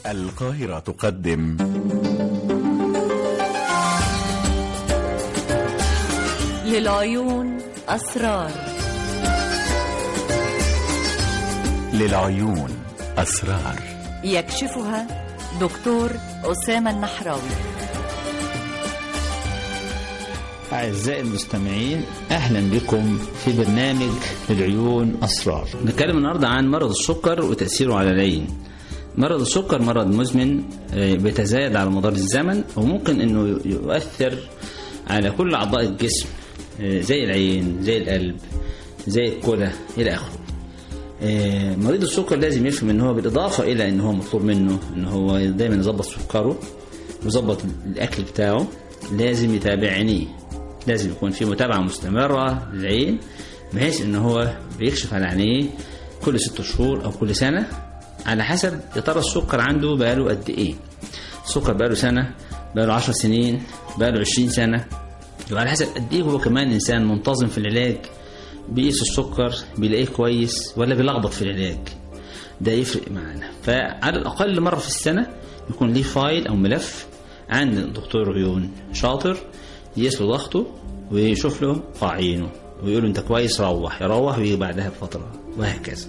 القاهرة تقدم للعيون أسرار للعيون أسرار يكشفها دكتور أسامة النحراوي أعزائي المستمعين أهلا بكم في برنامج العيون أسرار نتكلم النهاردة عن مرض السكر وتأثيره على العين مرض السكر مرض مزمن آه، بيتزايد على مدار الزمن وممكن أنه يؤثر على كل أعضاء الجسم آه، زي العين زي القلب زي الكلى إلى آخره آه، مريض السكر لازم يفهم ان هو بالاضافه الى ان هو مطلوب منه ان هو دايما يظبط سكره ويظبط الاكل بتاعه لازم يتابع عينيه لازم يكون في متابعه مستمره للعين بحيث ان هو بيكشف على عينيه كل ست شهور او كل سنه على حسب يا ترى السكر عنده بقاله قد ايه السكر بقاله سنه بقاله 10 سنين بقاله 20 سنه وعلى حسب قد ايه هو كمان انسان منتظم في العلاج بيقيس السكر بيلاقيه كويس ولا بيلخبط في العلاج ده يفرق معانا فعلى الاقل مره في السنه يكون ليه فايل او ملف عند دكتور عيون شاطر يقيس له ضغطه ويشوف له قاعينه ويقول له انت كويس روح يروح ويجي بعدها بفتره وهكذا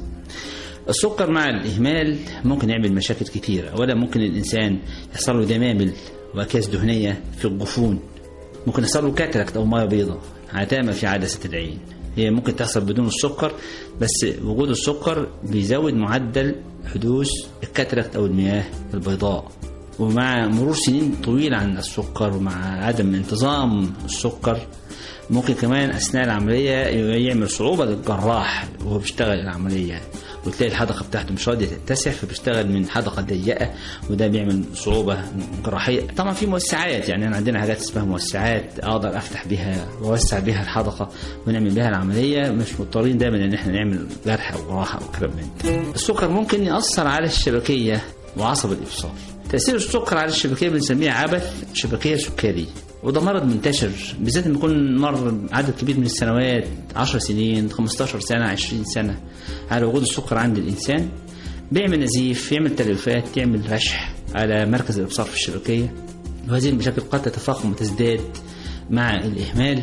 السكر مع الإهمال ممكن يعمل مشاكل كتيرة ولا ممكن الإنسان يحصل له دمامل وأكياس دهنية في الجفون ممكن يحصل له كاتراكت أو مية بيضاء عتامة في عدسة العين هي ممكن تحصل بدون السكر بس وجود السكر بيزود معدل حدوث الكاتراكت أو المياه البيضاء ومع مرور سنين طويلة عن السكر ومع عدم انتظام السكر ممكن كمان أثناء العملية يعمل صعوبة للجراح وهو بيشتغل العملية وتلاقي الحدقة بتاعته مش راضية تتسع فبيشتغل من حدقة ضيقة وده بيعمل صعوبة جراحية طبعا في موسعات يعني أنا عندنا حاجات اسمها موسعات أقدر أفتح بيها وأوسع بيها الحدقة ونعمل بيها العملية مش مضطرين دايما إن احنا نعمل جرح أو جراحة أو كلام من ده. السكر ممكن يأثر على الشبكية وعصب الإبصار تأثير السكر على الشبكية بنسميه عبث شبكية سكري وده مرض منتشر بالذات لما يكون مر عدد كبير من السنوات 10 سنين 15 سنة 20 سنة على وجود السكر عند الإنسان بيعمل نزيف يعمل تليفات يعمل رشح على مركز الإبصار في الشبكية وهذه المشاكل قد تتفاقم وتزداد مع الإهمال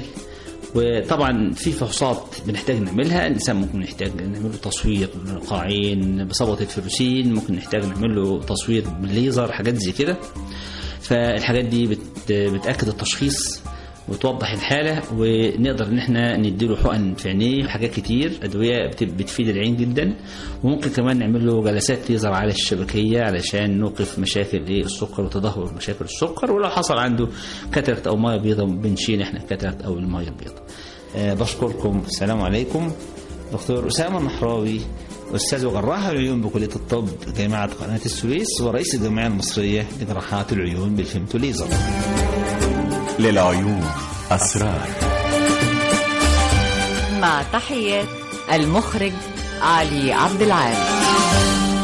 وطبعا في فحوصات بنحتاج نعملها الانسان ممكن نحتاج نعمل له تصوير قاعين بصبغه الفيروسين ممكن نحتاج نعمل له تصوير بالليزر حاجات زي كده فالحاجات دي بت بتاكد التشخيص وتوضح الحاله ونقدر ان احنا نديله حقن في عينيه حاجات كتير ادويه بت- بتفيد العين جدا وممكن كمان نعمل له جلسات ليزر على الشبكيه علشان نوقف مشاكل ايه السكر وتدهور مشاكل السكر ولو حصل عنده كاتراكت او ميه بيضاء بنشيل احنا الكاتراكت او الميه البيضاء أه بشكركم السلام عليكم دكتور اسامه النحراوي استاذ وجراح العيون بكليه الطب جامعه قناه السويس ورئيس الجمعيه المصريه لجراحات العيون بالفيمتو ليزر للعيون أسرار مع تحيات المخرج علي عبد العال